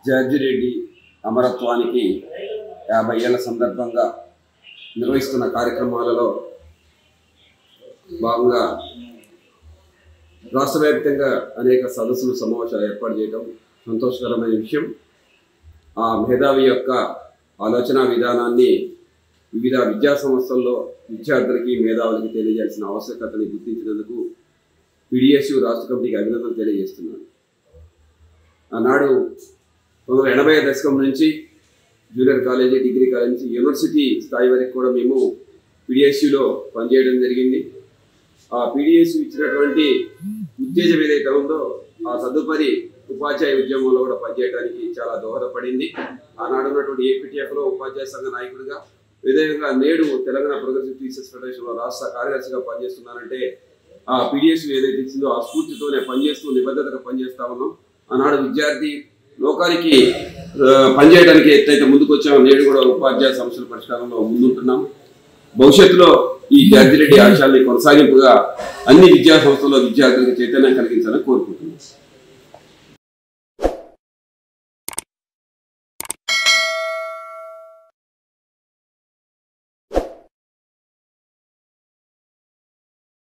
జార్జిరెడ్డి అమరత్వానికి యాభై ఏళ్ల సందర్భంగా నిర్వహిస్తున్న కార్యక్రమాలలో భాగంగా రాష్ట్ర వ్యాప్తంగా అనేక సదస్సులు సమావేశాలు ఏర్పాటు చేయడం సంతోషకరమైన విషయం ఆ మేధావి యొక్క ఆలోచన విధానాన్ని వివిధ విద్యా సంస్థల్లో విద్యార్థులకి మేధావులకి తెలియజేయాల్సిన ఆవశ్యకతని గుర్తించినందుకు పిడిఎస్యు రాష్ట్ర కమిటీకి అభినందనలు తెలియజేస్తున్నాను ఆనాడు పంతొమ్మిది వందల ఎనభై దశకం నుంచి జూనియర్ కాలేజీ డిగ్రీ కాలేజ్ నుంచి యూనివర్సిటీ స్థాయి వరకు కూడా మేము పిడిఎస్యులో పనిచేయడం జరిగింది ఆ పిడిఎస్యు ఇచ్చినటువంటి ఉత్తేజం ఏదైతే ఉందో ఆ తదుపరి ఉపాధ్యాయ ఉద్యమంలో కూడా పనిచేయడానికి చాలా దోహదపడింది ఆనాడు ఉన్నటువంటి ఏపీటీఎఫ్లో ఉపాధ్యాయ సంఘ నాయకుడిగా విధంగా నేడు తెలంగాణ ప్రోగ్రెసివ్ టీచర్స్ ఫెడరేషన్లో రాష్ట్ర కార్యదర్శిగా పనిచేస్తున్నానంటే ఆ పీడిఎస్ ఏదైతే ఇచ్చిందో ఆ స్ఫూర్తితోనే పనిచేస్తూ నిబద్ధతగా పనిచేస్తా ఉన్నాం ఆనాడు విద్యార్థి లోకానికి ఆ, పనిచేయడానికి ఎట్లయితే ముందుకు వచ్చామో నేడు కూడా ఉపాధ్యాయ సమస్యల పరిష్కారంలో ముందుంటున్నాం భవిష్యత్తులో ఈ జార్జిరెడ్డి ఆశయాల్ని కొనసాగింపుగా అన్ని విద్యా సంస్థల్లో విద్యార్థులకు చైతన్యం కలిగించాలని కోరుకుంటున్నాం